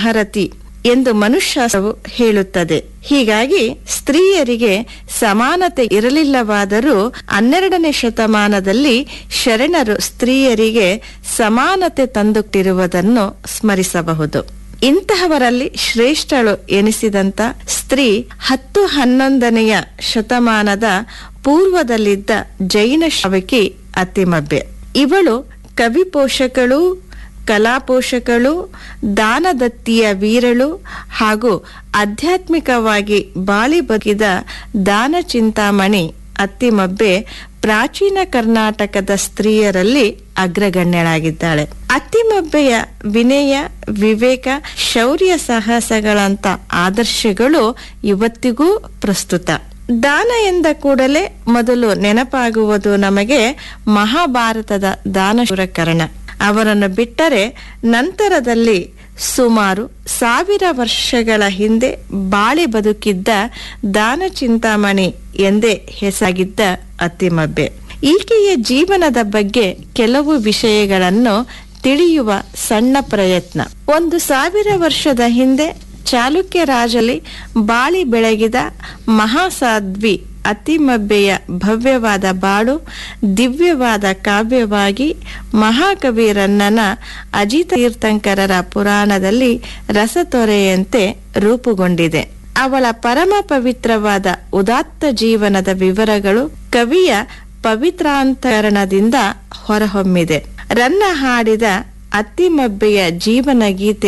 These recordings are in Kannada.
ಮಹರತಿ ಎಂದು ಮನುಷ್ಯವು ಹೇಳುತ್ತದೆ ಹೀಗಾಗಿ ಸ್ತ್ರೀಯರಿಗೆ ಸಮಾನತೆ ಇರಲಿಲ್ಲವಾದರೂ ಹನ್ನೆರಡನೇ ಶತಮಾನದಲ್ಲಿ ಶರಣರು ಸ್ತ್ರೀಯರಿಗೆ ಸಮಾನತೆ ತಂದುಟ್ಟಿರುವುದನ್ನು ಸ್ಮರಿಸಬಹುದು ಇಂತಹವರಲ್ಲಿ ಶ್ರೇಷ್ಠಳು ಎನಿಸಿದಂತ ಸ್ತ್ರೀ ಹತ್ತು ಹನ್ನೊಂದನೆಯ ಶತಮಾನದ ಪೂರ್ವದಲ್ಲಿದ್ದ ಜೈನ ಶ್ರವಕಿ ಅತಿಮಬ್ಬೆ ಇವಳು ಕವಿ ಪೋಷಕಳು ಕಲಾಪೋಷಕಳು ದಾನದತ್ತಿಯ ವೀರಳು ಹಾಗೂ ಆಧ್ಯಾತ್ಮಿಕವಾಗಿ ಬಾಳಿ ಬಗೆದ ದಾನ ಚಿಂತಾಮಣಿ ಅತ್ತಿಮಬ್ಬೆ ಪ್ರಾಚೀನ ಕರ್ನಾಟಕದ ಸ್ತ್ರೀಯರಲ್ಲಿ ಅಗ್ರಗಣ್ಯಳಾಗಿದ್ದಾಳೆ ಅತ್ತಿಮಬ್ಬೆಯ ವಿನಯ ವಿವೇಕ ಶೌರ್ಯ ಸಾಹಸಗಳಂತ ಆದರ್ಶಗಳು ಇವತ್ತಿಗೂ ಪ್ರಸ್ತುತ ದಾನ ಎಂದ ಕೂಡಲೇ ಮೊದಲು ನೆನಪಾಗುವುದು ನಮಗೆ ಮಹಾಭಾರತದ ದಾನಶೂರಕರ್ಣ ಅವರನ್ನು ಬಿಟ್ಟರೆ ನಂತರದಲ್ಲಿ ಸುಮಾರು ಸಾವಿರ ವರ್ಷಗಳ ಹಿಂದೆ ಬಾಳಿ ಬದುಕಿದ್ದ ದಾನ ಚಿಂತಾಮಣಿ ಎಂದೇ ಹೆಸರಾಗಿದ್ದ ಅತ್ತಿಮಬ್ಬೆ ಈಕೆಯ ಜೀವನದ ಬಗ್ಗೆ ಕೆಲವು ವಿಷಯಗಳನ್ನು ತಿಳಿಯುವ ಸಣ್ಣ ಪ್ರಯತ್ನ ಒಂದು ಸಾವಿರ ವರ್ಷದ ಹಿಂದೆ ಚಾಲುಕ್ಯ ರಾಜಲಿ ಬಾಳಿ ಬೆಳಗಿದ ಮಹಾಸಾಧ್ವಿ ಅತಿಮಬ್ಬೆಯ ಭವ್ಯವಾದ ಬಾಳು ದಿವ್ಯವಾದ ಕಾವ್ಯವಾಗಿ ಮಹಾಕವಿ ರನ್ನನ ಅಜಿತ ತೀರ್ಥಂಕರರ ಪುರಾಣದಲ್ಲಿ ರಸತೊರೆಯಂತೆ ರೂಪುಗೊಂಡಿದೆ ಅವಳ ಪರಮ ಪವಿತ್ರವಾದ ಉದಾತ್ತ ಜೀವನದ ವಿವರಗಳು ಕವಿಯ ಪವಿತ್ರಾಂತರಣದಿಂದ ಹೊರಹೊಮ್ಮಿದೆ ರನ್ನ ಹಾಡಿದ ಅತ್ತಿಮಬ್ಬೆಯ ಜೀವನ ಗೀತೆ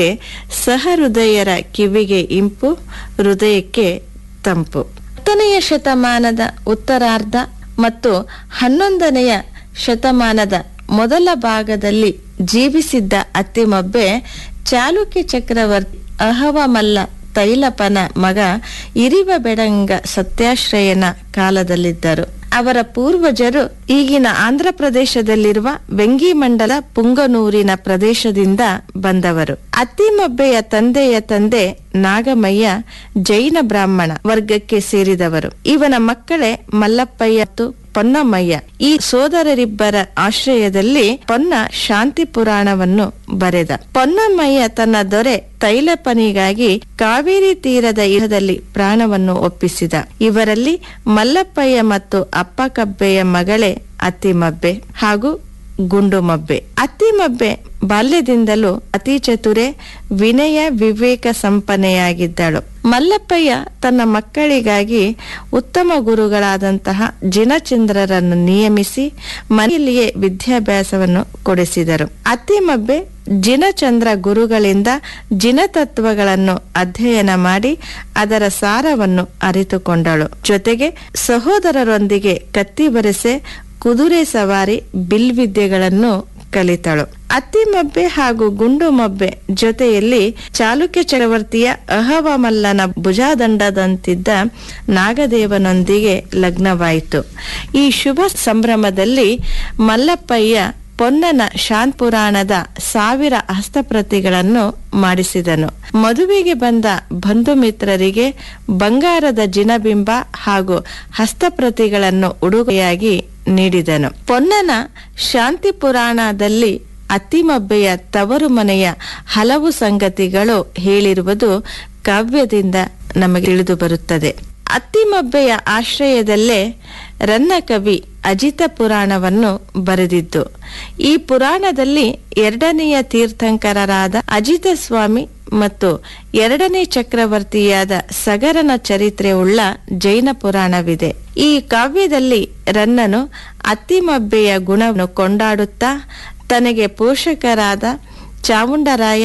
ಸಹೃದಯರ ಕಿವಿಗೆ ಇಂಪು ಹೃದಯಕ್ಕೆ ತಂಪು ಹತ್ತನೆಯ ಶತಮಾನದ ಉತ್ತರಾರ್ಧ ಮತ್ತು ಹನ್ನೊಂದನೆಯ ಶತಮಾನದ ಮೊದಲ ಭಾಗದಲ್ಲಿ ಜೀವಿಸಿದ್ದ ಅತ್ತಿಮಬ್ಬೆ ಚಾಲುಕ್ಯ ಚಕ್ರವರ್ತಿ ಅಹವಮಲ್ಲ ತೈಲಪನ ಮಗ ಇರಿವ ಬೆಡಂಗ ಸತ್ಯಾಶ್ರಯನ ಕಾಲದಲ್ಲಿದ್ದರು ಅವರ ಪೂರ್ವಜರು ಈಗಿನ ಆಂಧ್ರ ಪ್ರದೇಶದಲ್ಲಿರುವ ವೆಂಗಿಮಂಡಲ ಪುಂಗನೂರಿನ ಪ್ರದೇಶದಿಂದ ಬಂದವರು ಅತ್ತಿಮಬ್ಬೆಯ ತಂದೆಯ ತಂದೆ ನಾಗಮಯ್ಯ ಜೈನ ಬ್ರಾಹ್ಮಣ ವರ್ಗಕ್ಕೆ ಸೇರಿದವರು ಇವನ ಮಕ್ಕಳೇ ಮಲ್ಲಪ್ಪಯ್ಯ ಮತ್ತು ಪೊನ್ನಮ್ಮಯ್ಯ ಈ ಸೋದರರಿಬ್ಬರ ಆಶ್ರಯದಲ್ಲಿ ಪೊನ್ನ ಶಾಂತಿ ಪುರಾಣವನ್ನು ಬರೆದ ಪೊನ್ನಮ್ಮಯ್ಯ ತನ್ನ ದೊರೆ ತೈಲಪ್ಪನಿಗಾಗಿ ಕಾವೇರಿ ತೀರದ ಇರದಲ್ಲಿ ಪ್ರಾಣವನ್ನು ಒಪ್ಪಿಸಿದ ಇವರಲ್ಲಿ ಮಲ್ಲಪ್ಪಯ್ಯ ಮತ್ತು ಅಪ್ಪಕಬ್ಬೆಯ ಮಗಳೇ ಅತ್ತಿಮಬ್ಬೆ ಹಾಗೂ ಗುಂಡುಮಬ್ಬೆ ಅತ್ತಿಮಬ್ಬೆ ಬಾಲ್ಯದಿಂದಲೂ ಅತಿ ಚತುರೆ ವಿನಯ ವಿವೇಕ ಸಂಪನ್ನೆಯಾಗಿದ್ದಳು ಮಲ್ಲಪ್ಪಯ್ಯ ತನ್ನ ಮಕ್ಕಳಿಗಾಗಿ ಉತ್ತಮ ಗುರುಗಳಾದಂತಹ ಜಿನಚಂದ್ರರನ್ನು ನಿಯಮಿಸಿ ಮನೆಯಲ್ಲಿಯೇ ವಿದ್ಯಾಭ್ಯಾಸವನ್ನು ಕೊಡಿಸಿದರು ಅತ್ತಿಮಬ್ಬೆ ಜಿನಚಂದ್ರ ಗುರುಗಳಿಂದ ಜಿನತತ್ವಗಳನ್ನು ಅಧ್ಯಯನ ಮಾಡಿ ಅದರ ಸಾರವನ್ನು ಅರಿತುಕೊಂಡಳು ಜೊತೆಗೆ ಸಹೋದರರೊಂದಿಗೆ ಕತ್ತಿ ಬರೆಸೆ ಕುದುರೆ ಸವಾರಿ ಬಿಲ್ವಿದ್ಯೆಗಳನ್ನು ಕಲಿತಳು ಅತ್ತಿಮಬ್ಬೆ ಹಾಗೂ ಗುಂಡುಮಬ್ಬೆ ಜೊತೆಯಲ್ಲಿ ಚಾಲುಕ್ಯ ಚಕ್ರವರ್ತಿಯ ಅಹವಮಲ್ಲನ ಭುಜಾದಂಡದಂತಿದ್ದ ನಾಗದೇವನೊಂದಿಗೆ ಲಗ್ನವಾಯಿತು ಈ ಶುಭ ಸಂಭ್ರಮದಲ್ಲಿ ಮಲ್ಲಪ್ಪಯ್ಯ ಪೊನ್ನನ ಶಾಂತ್ ಪುರಾಣದ ಸಾವಿರ ಹಸ್ತಪ್ರತಿಗಳನ್ನು ಮಾಡಿಸಿದನು ಮದುವೆಗೆ ಬಂದ ಬಂಧು ಮಿತ್ರರಿಗೆ ಬಂಗಾರದ ಜಿನಬಿಂಬ ಹಾಗೂ ಹಸ್ತಪ್ರತಿಗಳನ್ನು ಉಡುಗೊರೆಯಾಗಿ ನೀಡಿದನು ಪೊನ್ನನ ಶಾಂತಿ ಪುರಾಣದಲ್ಲಿ ಅತ್ತಿಮಬ್ಬೆಯ ತವರು ಮನೆಯ ಹಲವು ಸಂಗತಿಗಳು ಹೇಳಿರುವುದು ಕಾವ್ಯದಿಂದ ನಮಗೆ ತಿಳಿದು ಬರುತ್ತದೆ ಅತ್ತಿಮಬ್ಬೆಯ ಆಶ್ರಯದಲ್ಲೇ ರನ್ನ ಕವಿ ಅಜಿತ ಪುರಾಣವನ್ನು ಬರೆದಿದ್ದು ಈ ಪುರಾಣದಲ್ಲಿ ಎರಡನೆಯ ತೀರ್ಥಂಕರರಾದ ಅಜಿತ ಸ್ವಾಮಿ ಮತ್ತು ಎರಡನೇ ಚಕ್ರವರ್ತಿಯಾದ ಸಗರನ ಚರಿತ್ರೆ ಉಳ್ಳ ಜೈನ ಪುರಾಣವಿದೆ ಈ ಕಾವ್ಯದಲ್ಲಿ ರನ್ನನು ಅತ್ತಿಮಬ್ಬೆಯ ಗುಣವನ್ನು ಕೊಂಡಾಡುತ್ತಾ ತನಗೆ ಪೋಷಕರಾದ ಚಾಮುಂಡರಾಯ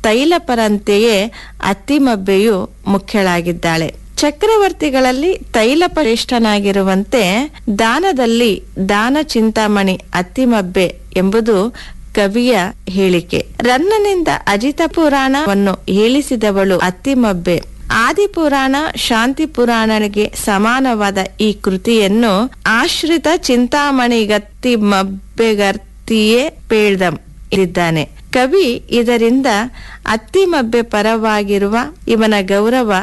ತೈಲಪರಂತೆಯೇ ಅತ್ತಿಮಬ್ಬೆಯು ಮುಖ್ಯಳಾಗಿದ್ದಾಳೆ ಚಕ್ರವರ್ತಿಗಳಲ್ಲಿ ತೈಲಪ ಶ್ರೇಷ್ಠನಾಗಿರುವಂತೆ ದಾನದಲ್ಲಿ ದಾನ ಚಿಂತಾಮಣಿ ಅತ್ತಿಮಬ್ಬೆ ಎಂಬುದು ಕವಿಯ ಹೇಳಿಕೆ ರನ್ನನಿಂದ ಅಜಿತ ಪುರಾಣವನ್ನು ಹೇಳಿಸಿದವಳು ಅತ್ತಿಮಬ್ಬೆ ಆದಿಪುರಾಣ ಶಾಂತಿ ಪುರಾಣನಿಗೆ ಸಮಾನವಾದ ಈ ಕೃತಿಯನ್ನು ಆಶ್ರಿತ ಚಿಂತಾಮಣಿಗತ್ತಿ ಮಬ್ಬೆಗರ್ತಿಯೇ ಪೇಳ್ದಂ ಇದ್ದಾನೆ ಕವಿ ಇದರಿಂದ ಅತ್ತಿಮಬ್ಬೆ ಪರವಾಗಿರುವ ಇವನ ಗೌರವ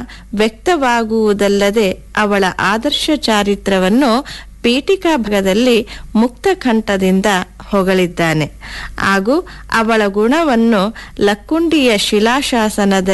ವ್ಯಕ್ತವಾಗುವುದಲ್ಲದೆ ಅವಳ ಆದರ್ಶ ಚಾರಿತ್ರವನ್ನು ಪೀಠಿಕಾ ಭಾಗದಲ್ಲಿ ಮುಕ್ತ ಕಂಠದಿಂದ ಹೊಗಳಿದ್ದಾನೆ ಹಾಗೂ ಅವಳ ಗುಣವನ್ನು ಲಕ್ಕುಂಡಿಯ ಶಿಲಾಶಾಸನದಲ್ಲಿ